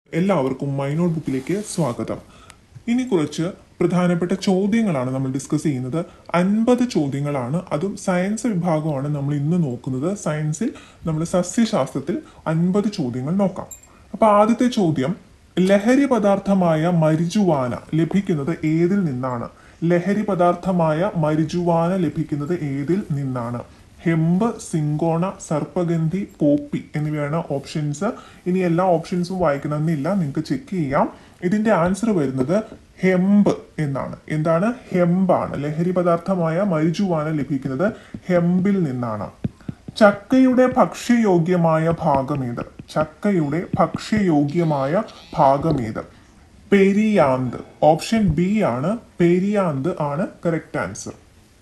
എല്ലാവർക്കും മൈനോട്ട് ബുക്കിലേക്ക് സ്വാഗതം ഇനി കുറച്ച് പ്രധാനപ്പെട്ട ചോദ്യങ്ങളാണ് നമ്മൾ ഡിസ്കസ് ചെയ്യുന്നത് അൻപത് ചോദ്യങ്ങളാണ് അതും സയൻസ് വിഭാഗമാണ് നമ്മൾ ഇന്ന് നോക്കുന്നത് സയൻസിൽ നമ്മൾ സസ്യശാസ്ത്രത്തിൽ അൻപത് ചോദ്യങ്ങൾ നോക്കാം അപ്പൊ ആദ്യത്തെ ചോദ്യം ലഹരി പദാർത്ഥമായ മരിജുവാന ലഭിക്കുന്നത് ഏതിൽ നിന്നാണ് ലഹരി പദാർത്ഥമായ മരിജുവാന ലഭിക്കുന്നത് ഏതിൽ നിന്നാണ് ഹെമ്പ് സിങ്കോണ സർപ്പഗന്ധി പോപ്പി എന്നിവയാണ് ഓപ്ഷൻസ് ഇനി എല്ലാ ഓപ്ഷൻസും വായിക്കണമെന്നില്ല നിങ്ങൾക്ക് ചെക്ക് ചെയ്യാം ഇതിന്റെ ആൻസർ വരുന്നത് ഹെമ്പ് എന്നാണ് എന്താണ് ഹെമ്പാണ് ലഹരി പദാർത്ഥമായ മരിജുവാന ലഭിക്കുന്നത് ഹെമ്പിൽ നിന്നാണ് ചക്കയുടെ ഭക്ഷ്യയോഗ്യമായ ഭാഗമേത് ചക്കയുടെ ഭക്ഷ്യയോഗ്യമായ ഭാഗമേത് പെരിയാന്ത് ഓപ്ഷൻ ബി ആണ് പെരിയാന്ത് ആണ് കറക്റ്റ് ആൻസർ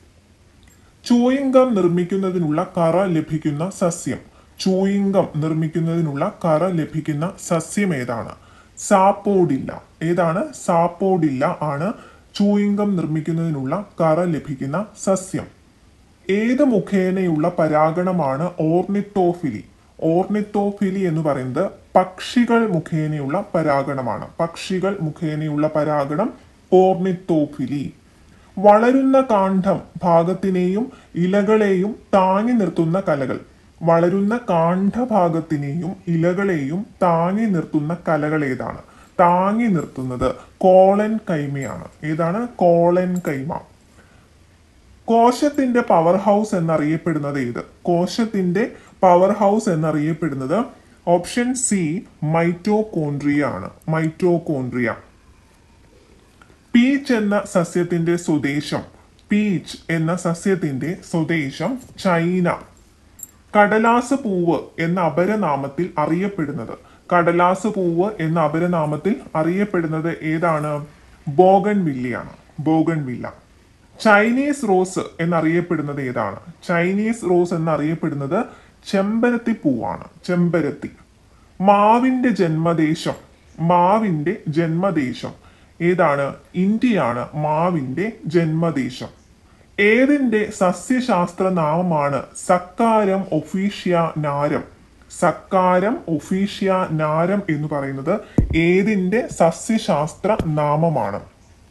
ചൂയിങ്കം നിർമ്മിക്കുന്നതിനുള്ള കറ ലഭിക്കുന്ന സസ്യം ചൂയിങ്കം നിർമ്മിക്കുന്നതിനുള്ള കറ ലഭിക്കുന്ന സസ്യം ഏതാണ് സാപ്പോഡില്ല ഏതാണ് സാപ്പോഡില്ല ആണ് ചൂയിങ്കം നിർമ്മിക്കുന്നതിനുള്ള കറ ലഭിക്കുന്ന സസ്യം ഏത് മുഖേനയുള്ള പരാഗണമാണ് ഓർണിത്തോഫിലി ഓർണിത്തോഫിലി എന്ന് പറയുന്നത് പക്ഷികൾ മുഖേനയുള്ള പരാഗണമാണ് പക്ഷികൾ മുഖേനയുള്ള പരാഗണം ഓർണിത്തോഫിലി വളരുന്ന കാണ്ഡം ഭാഗത്തിനെയും ഇലകളെയും താങ്ങി നിർത്തുന്ന കലകൾ വളരുന്ന കാണ്ഡഭാഗത്തിനെയും ഇലകളെയും താങ്ങി നിർത്തുന്ന കലകൾ ഏതാണ് താങ്ങി നിർത്തുന്നത് കോളൻ കൈമയാണ് ഏതാണ് കോളൻ കൈമ കോശത്തിന്റെ പവർ ഹൗസ് എന്നറിയപ്പെടുന്നത് ഏത് കോശത്തിന്റെ പവർ ഹൗസ് എന്നറിയപ്പെടുന്നത് ഓപ്ഷൻ സി മൈറ്റോകോൺട്രിയ ആണ് മൈറ്റോകോൺട്രിയ പീച്ച് എന്ന സസ്യത്തിന്റെ സ്വദേശം പീച്ച് എന്ന സസ്യത്തിന്റെ സ്വദേശം ചൈന കടലാസ് പൂവ് എന്ന അപരനാമത്തിൽ അറിയപ്പെടുന്നത് കടലാസ് പൂവ് എന്ന അപരനാമത്തിൽ അറിയപ്പെടുന്നത് ഏതാണ് ബോഗൻ വില്ലയാണ് ബോഗൻ വില്ല ചൈനീസ് റോസ് എന്നറിയപ്പെടുന്നത് ഏതാണ് ചൈനീസ് റോസ് എന്നറിയപ്പെടുന്നത് ചെമ്പരത്തി പൂവാണ് ചെമ്പരത്തി മാവിന്റെ ജന്മദേശം മാവിന്റെ ജന്മദേശം ഏതാണ് ഇന്ത്യയാണ് മാവിന്റെ ജന്മദേശം ഏതിന്റെ സസ്യശാസ്ത്ര നാമമാണ് സക്കാരം ഒഫീഷ്യ നാരം സക്കാരം ഒഫീഷ്യ നാരം എന്ന് പറയുന്നത് ഏതിന്റെ സസ്യശാസ്ത്ര നാമമാണ്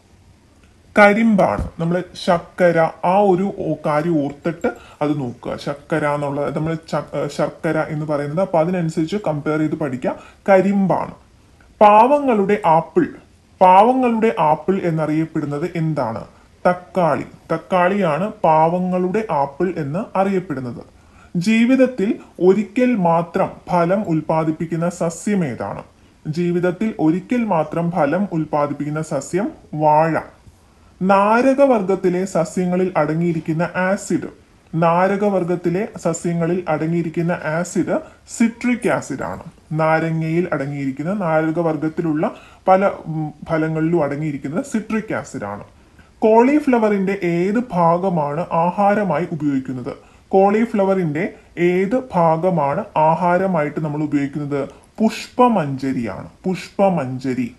കരിമ്പാണ് നമ്മൾ ശർക്കര ആ ഒരു ഓ- കാര്യം ഓർത്തിട്ട് അത് നോക്കുക ശർക്കര എന്നുള്ളത് നമ്മൾ ശർക്കര എന്ന് പറയുന്നത് അപ്പൊ അതിനനുസരിച്ച് കമ്പയർ ചെയ്ത് പഠിക്കുക കരിമ്പാണ് പാവങ്ങളുടെ ആപ്പിൾ പാവങ്ങളുടെ ആപ്പിൾ എന്നറിയപ്പെടുന്നത് എന്താണ് തക്കാളി തക്കാളിയാണ് പാവങ്ങളുടെ ആപ്പിൾ എന്ന് അറിയപ്പെടുന്നത് ജീവിതത്തിൽ ഒരിക്കൽ മാത്രം ഫലം ഉൽപ്പാദിപ്പിക്കുന്ന സസ്യം ഏതാണ് ജീവിതത്തിൽ ഒരിക്കൽ മാത്രം ഫലം ഉൽപ്പാദിപ്പിക്കുന്ന സസ്യം വാഴ നാരകവർഗത്തിലെ സസ്യങ്ങളിൽ അടങ്ങിയിരിക്കുന്ന ആസിഡ് നാരകവർഗത്തിലെ സസ്യങ്ങളിൽ അടങ്ങിയിരിക്കുന്ന ആസിഡ് സിട്രിക് ആസിഡ് ആണ് നാരങ്ങയിൽ അടങ്ങിയിരിക്കുന്ന നാരകവർഗത്തിലുള്ള പല ഉം, ഫലങ്ങളിലും അടങ്ങിയിരിക്കുന്നത് സിട്രിക് ആസിഡ് ആണ് കോളിഫ്ലവറിന്റെ ഏത് ഭാഗമാണ് ആഹാരമായി ഉപയോഗിക്കുന്നത് കോളിഫ്ലവറിന്റെ ഏത് ഭാഗമാണ് ആഹാരമായിട്ട് നമ്മൾ ഉപയോഗിക്കുന്നത് പുഷ്പമഞ്ജരിയാണ് പുഷ്പമഞ്ജരി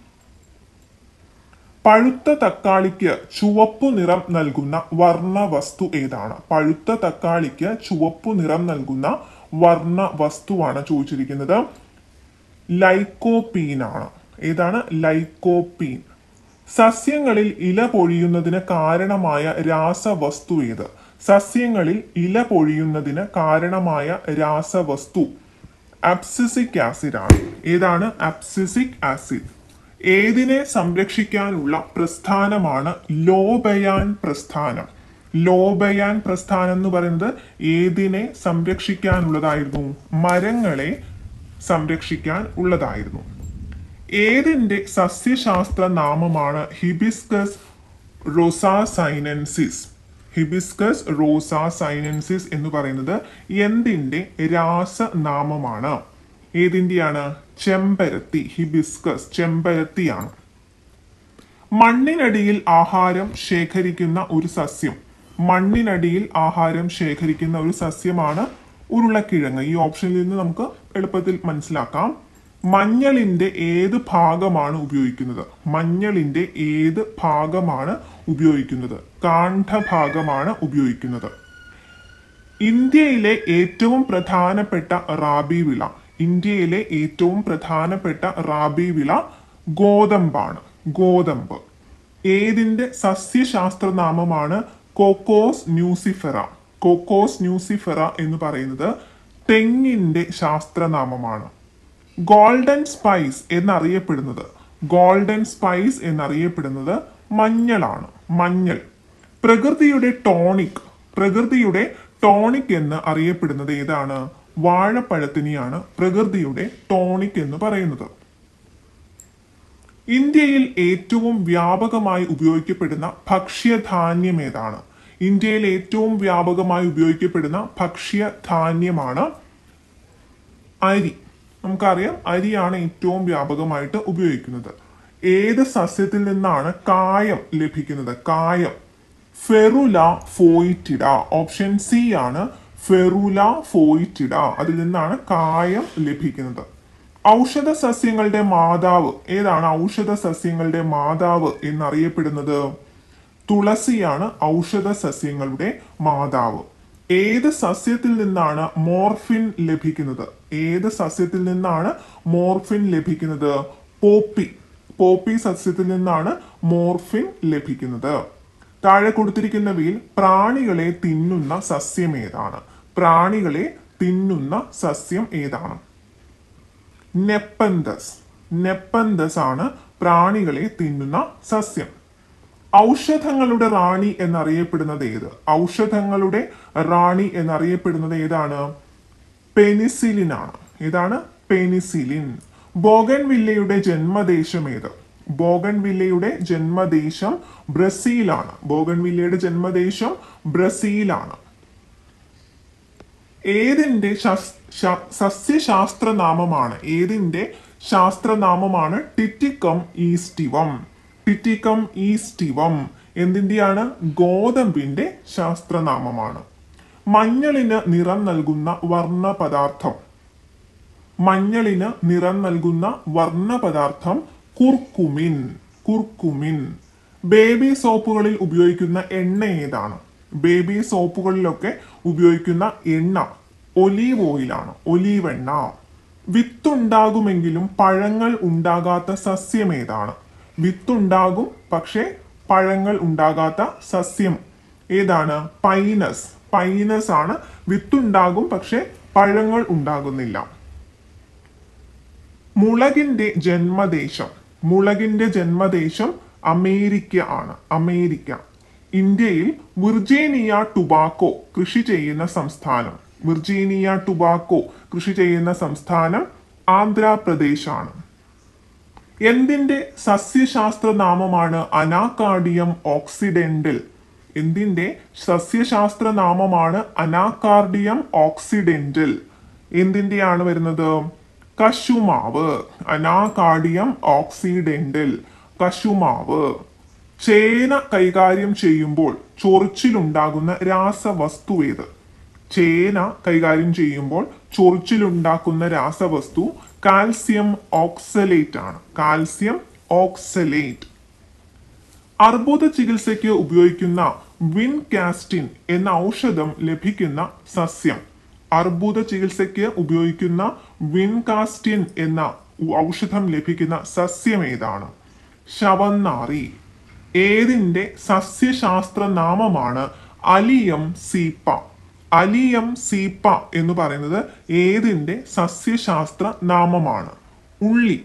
പഴുത്ത തക്കാളിക്ക് ചുവപ്പു നിറം നൽകുന്ന വർണ്ണ വസ്തു ഏതാണ് പഴുത്ത തക്കാളിക്ക് ചുവപ്പു നിറം നൽകുന്ന വർണ്ണ വസ്തുവാണ് ചോദിച്ചിരിക്കുന്നത് ലൈക്കോപീൻ ആണ് ഏതാണ് ലൈക്കോപീൻ സസ്യങ്ങളിൽ ഇല പൊഴിയുന്നതിന് കാരണമായ രാസവസ്തു ഏത് സസ്യങ്ങളിൽ ഇല പൊഴിയുന്നതിന് കാരണമായ രാസവസ്തു അബ്സിസിക് ആസിഡ് ആണ് ഏതാണ് അബ്സിസിക് ആസിഡ് ഏതിനെ സംരക്ഷിക്കാനുള്ള പ്രസ്ഥാനമാണ് ലോബയാൻ പ്രസ്ഥാനം ലോബയാൻ പ്രസ്ഥാനം എന്ന് പറയുന്നത് ഏതിനെ സംരക്ഷിക്കാനുള്ളതായിരുന്നു മരങ്ങളെ സംരക്ഷിക്കാൻ ഉള്ളതായിരുന്നു ഏതിന്റെ സസ്യശാസ്ത്ര നാമമാണ് ഹിബിസ്കസ് റോസാസൈനൻസിസ് ഹിബിസ്കസ് റോസാസൈനൻസിസ് എന്ന് പറയുന്നത് എന്തിന്റെ രാസനാമമാണ് ഏതിന്റെയാണ് ചെമ്പരത്തി ഹിബിസ്കസ് ചെമ്പരത്തിയാണ് മണ്ണിനടിയിൽ ആഹാരം ശേഖരിക്കുന്ന ഒരു സസ്യം മണ്ണിനടിയിൽ ആഹാരം ശേഖരിക്കുന്ന ഒരു സസ്യമാണ് ഉരുളക്കിഴങ്ങ് ഈ ഓപ്ഷനിൽ നിന്ന് നമുക്ക് എളുപ്പത്തിൽ മനസ്സിലാക്കാം മഞ്ഞളിന്റെ ഏത് ഭാഗമാണ് ഉപയോഗിക്കുന്നത് മഞ്ഞളിന്റെ ഏത് ഭാഗമാണ് ഉപയോഗിക്കുന്നത് കാണ്ഡഭാഗമാണ് ഉപയോഗിക്കുന്നത് ഇന്ത്യയിലെ ഏറ്റവും പ്രധാനപ്പെട്ട റാബി വിള ഇന്ത്യയിലെ ഏറ്റവും പ്രധാനപ്പെട്ട റാബി വിള ഗോതമ്പാണ് ഗോതമ്പ് ഏതിന്റെ സസ്യശാസ്ത്ര നാമമാണ് കോക്കോസ് ന്യൂസിഫെറ കോക്കോസ് ന്യൂസിഫെറ എന്ന് പറയുന്നത് തെങ്ങിന്റെ ശാസ്ത്രനാമമാണ് ഗോൾഡൻ സ്പൈസ് എന്നറിയപ്പെടുന്നത് ഗോൾഡൻ സ്പൈസ് എന്നറിയപ്പെടുന്നത് മഞ്ഞളാണ് മഞ്ഞൾ പ്രകൃതിയുടെ ടോണിക് പ്രകൃതിയുടെ ടോണിക് എന്ന് അറിയപ്പെടുന്നത് ഏതാണ് വാഴപ്പഴത്തിനെയാണ് പ്രകൃതിയുടെ ടോണിക് എന്ന് പറയുന്നത് ഇന്ത്യയിൽ ഏറ്റവും വ്യാപകമായി ഉപയോഗിക്കപ്പെടുന്ന ഭക്ഷ്യധാന്യം ഏതാണ് ഇന്ത്യയിൽ ഏറ്റവും വ്യാപകമായി ഉപയോഗിക്കപ്പെടുന്ന ഭക്ഷ്യധാന്യമാണ് അരി നമുക്കറിയാം അരിയാണ് ഏറ്റവും വ്യാപകമായിട്ട് ഉപയോഗിക്കുന്നത് ഏത് സസ്യത്തിൽ നിന്നാണ് കായം ലഭിക്കുന്നത് കായം ഫെറുല ഫോയിറ്റിഡ ഓപ്ഷൻ സി ആണ് ഫെറുല ഫോയിറ്റിഡ അതിൽ നിന്നാണ് കായം ലഭിക്കുന്നത് ഔഷധ സസ്യങ്ങളുടെ മാതാവ് ഏതാണ് ഔഷധ സസ്യങ്ങളുടെ മാതാവ് എന്നറിയപ്പെടുന്നത് തുളസിയാണ് ഔഷധ സസ്യങ്ങളുടെ മാതാവ് ഏത് സസ്യത്തിൽ നിന്നാണ് മോർഫിൻ ലഭിക്കുന്നത് ഏത് സസ്യത്തിൽ നിന്നാണ് മോർഫിൻ ലഭിക്കുന്നത് പോപ്പി പോപ്പി സസ്യത്തിൽ നിന്നാണ് മോർഫിൻ ലഭിക്കുന്നത് താഴെ കൊടുത്തിരിക്കുന്നവയിൽ പ്രാണികളെ തിന്നുന്ന സസ്യം ഏതാണ് പ്രാണികളെ തിന്നുന്ന സസ്യം ഏതാണ് നെപ്പന്തസ് നെപ്പന്തസ് ആണ് പ്രാണികളെ തിന്നുന്ന സസ്യം ഔഷധങ്ങളുടെ റാണി എന്നറിയപ്പെടുന്നത് ഏത് ഔഷധങ്ങളുടെ റാണി എന്നറിയപ്പെടുന്നത് ഏതാണ് പെനിസിലിൻ ആണ് ഏതാണ് പെനിസിലിൻ ബോഗൻ വില്ലയുടെ ജന്മദേശം ഏത് ബോഗൻ വില്ലയുടെ ജന്മദേശം ബ്രസീലാണ് ബോഗൻ വില്ലയുടെ ജന്മദേശം ബ്രസീലാണ് ഏതിന്റെ ശാസ്- ശാ- സസ്യശാസ്ത്രനാമമാണ് ഏതിന്റെ ശാസ്ത്രനാമമാണ് ടിറ്റിക്കം ഈസ്റ്റിവം ടിറ്റിക്കം ഈസ്റ്റിവം എന്തിന്റെയാണ് ഗോതമ്പിന്റെ ശാസ്ത്രനാമമാണ് മഞ്ഞളിന് നിറം നൽകുന്ന വർണ്ണ പദാർത്ഥം മഞ്ഞളിന് നിറം നൽകുന്ന വർണ്ണ പദാർത്ഥം കുർക്കുമിൻ കുർക്കുമിൻ ബേബി സോപ്പുകളിൽ ഉപയോഗിക്കുന്ന എണ്ണ ഏതാണ് ബേബി സോപ്പുകളിലൊക്കെ ഉപയോഗിക്കുന്ന എണ്ണ ഒലീവ് ഓയിലാണ് ഒലീവ് എണ്ണ വിത്തുണ്ടാകുമെങ്കിലും പഴങ്ങൾ ഉണ്ടാകാത്ത സസ്യം ഏതാണ് വിത്തുണ്ടാകും പക്ഷേ പഴങ്ങൾ ഉണ്ടാകാത്ത സസ്യം ഏതാണ് പൈനസ് പൈനസ് ആണ് വിത്തുണ്ടാകും പക്ഷേ പഴങ്ങൾ ഉണ്ടാകുന്നില്ല മുളകിന്റെ ജന്മദേശം മുളകിന്റെ ജന്മദേശം അമേരിക്ക ആണ് അമേരിക്ക ഇന്ത്യയിൽ വിർജീനിയ ടുബാക്കോ കൃഷി ചെയ്യുന്ന സംസ്ഥാനം വിർജീനിയ ടുബാക്കോ കൃഷി ചെയ്യുന്ന സംസ്ഥാനം ആന്ധ്രാപ്രദേശാണ് എന്തിന്റെ സസ്യശാസ്ത്ര നാമമാണ് അനാകാർഡിയം ഓക്സിഡന്റൽ എന്തിന്റെ സസ്യശാസ്ത്ര നാമമാണ് അനാകാർഡിയം ഓക്സിഡന്റൽ എന്തിന്റെയാണ് വരുന്നത് കശുമാവ് അനാകാർഡിയം ഓക്സിഡന്റൽ കശുമാവ് ചേന കൈകാര്യം ചെയ്യുമ്പോൾ ചൊറിച്ചിലുണ്ടാകുന്ന രാസവസ്തു ഏത് ചേന കൈകാര്യം ചെയ്യുമ്പോൾ ചൊറിച്ചിലുണ്ടാക്കുന്ന രാസവസ്തു കാൽസ്യം ഓക്സലേറ്റ് ആണ് കാൽസ്യം ഓക്സലേറ്റ് അർബുദ ചികിത്സയ്ക്ക് ഉപയോഗിക്കുന്ന വിൻകാസ്റ്റിൻ എന്ന ഔഷധം ലഭിക്കുന്ന സസ്യം അർബുദ ചികിത്സയ്ക്ക് ഉപയോഗിക്കുന്ന വിൻകാസ്റ്റിൻ എന്ന ഔഷധം ലഭിക്കുന്ന സസ്യം ഏതാണ് ശവന്നാറി ഏതിന്റെ സസ്യശാസ്ത്ര നാമമാണ് അലിയം സീപ്പ അലിയം സീപ്പ എന്ന് പറയുന്നത് ഏതിന്റെ സസ്യശാസ്ത്ര നാമമാണ് ഉള്ളി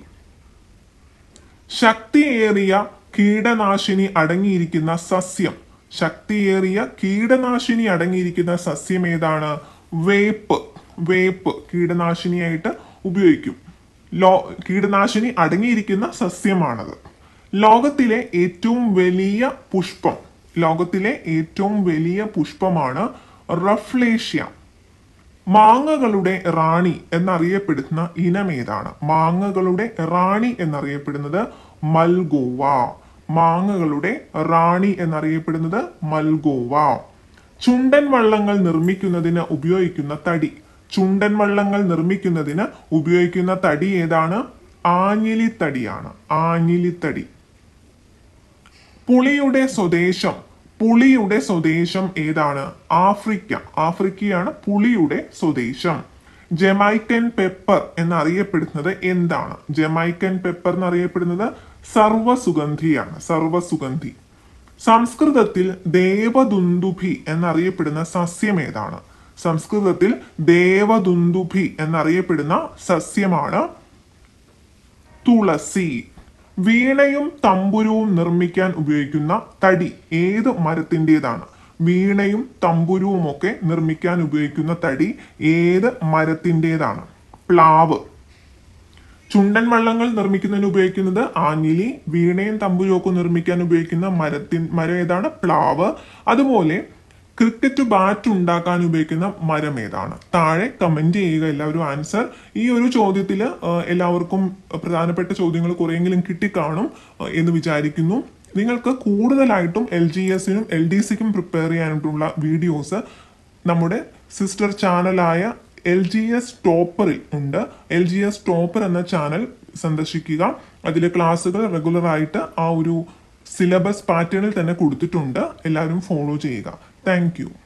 ശക്തിയേറിയ കീടനാശിനി അടങ്ങിയിരിക്കുന്ന സസ്യം ശക്തിയേറിയ കീടനാശിനി അടങ്ങിയിരിക്കുന്ന സസ്യം ഏതാണ് വേപ്പ് വേപ്പ് കീടനാശിനിയായിട്ട് ഉപയോഗിക്കും ലോ കീടനാശിനി അടങ്ങിയിരിക്കുന്ന സസ്യമാണത് ലോകത്തിലെ ഏറ്റവും വലിയ പുഷ്പം ലോകത്തിലെ ഏറ്റവും വലിയ പുഷ്പമാണ് റഫ്ലേഷ്യ മാങ്ങകളുടെ റാണി എന്നറിയപ്പെടുന്ന ഇനം ഏതാണ് മാങ്ങകളുടെ റാണി എന്നറിയപ്പെടുന്നത് മൽഗോവ മാങ്ങകളുടെ റാണി എന്നറിയപ്പെടുന്നത് മൽഗോവ ചുണ്ടൻ വള്ളങ്ങൾ നിർമ്മിക്കുന്നതിന് ഉപയോഗിക്കുന്ന തടി ചുണ്ടൻ വള്ളങ്ങൾ നിർമ്മിക്കുന്നതിന് ഉപയോഗിക്കുന്ന തടി ഏതാണ് ആഞ്ഞിലിത്തടിയാണ് ആഞ്ഞിലിത്തടി പുളിയുടെ സ്വദേശം പുളിയുടെ സ്വദേശം ഏതാണ് ആഫ്രിക്ക ആഫ്രിക്കയാണ് പുളിയുടെ സ്വദേശം ജമൈക്കൻ പെപ്പർ എന്നറിയപ്പെടുന്നത് എന്താണ് ജമൈക്കൻ പെപ്പർ എന്നറിയപ്പെടുന്നത് സർവസുഗന്ധിയാണ് സർവസുഗന്ധി സംസ്കൃതത്തിൽ ദേവദുന്ദുഭി എന്നറിയപ്പെടുന്ന സസ്യം ഏതാണ് സംസ്കൃതത്തിൽ ദേവദുന്ദുഭി എന്നറിയപ്പെടുന്ന സസ്യമാണ് തുളസി വീണയും തമ്പുരുവും നിർമ്മിക്കാൻ ഉപയോഗിക്കുന്ന തടി ഏത് മരത്തിൻ്റെതാണ് വീണയും തമ്പുരുവും ഒക്കെ നിർമ്മിക്കാൻ ഉപയോഗിക്കുന്ന തടി ഏത് മരത്തിൻ്റെതാണ് പ്ലാവ് ചുണ്ടൻ വള്ളങ്ങൾ നിർമ്മിക്കുന്നതിന് ഉപയോഗിക്കുന്നത് ആഞ്ഞിലി വീണയും തമ്പുരും ഒക്കെ നിർമ്മിക്കാൻ ഉപയോഗിക്കുന്ന മരത്തിൻ മരം ഏതാണ് പ്ലാവ് അതുപോലെ ക്രിക്കറ്റ് ബാറ്റ് ഉണ്ടാക്കാൻ ഉപയോഗിക്കുന്ന മരം ഏതാണ് താഴെ കമന്റ് ചെയ്യുക എല്ലാവരും ആൻസർ ഈ ഒരു ചോദ്യത്തിൽ എല്ലാവർക്കും പ്രധാനപ്പെട്ട ചോദ്യങ്ങൾ കുറെയെങ്കിലും കിട്ടിക്കാണും ആ, എന്ന് വിചാരിക്കുന്നു നിങ്ങൾക്ക് കൂടുതലായിട്ടും എൽ ജി എസിനും എൽ ഡി സിക്കും പ്രിപ്പയർ ചെയ്യാനായിട്ടുള്ള വീഡിയോസ് നമ്മുടെ സിസ്റ്റർ ചാനലായ എൽ ജി എസ് ടോപ്പറിൽ ഉണ്ട് എൽ ജി എസ് ടോപ്പർ എന്ന ചാനൽ സന്ദർശിക്കുക അതിലെ ക്ലാസ്സുകൾ റെഗുലർ ആയിട്ട് ആ ഒരു സിലബസ് പാറ്റേണിൽ തന്നെ കൊടുത്തിട്ടുണ്ട് എല്ലാവരും ഫോളോ ചെയ്യുക താങ്ക്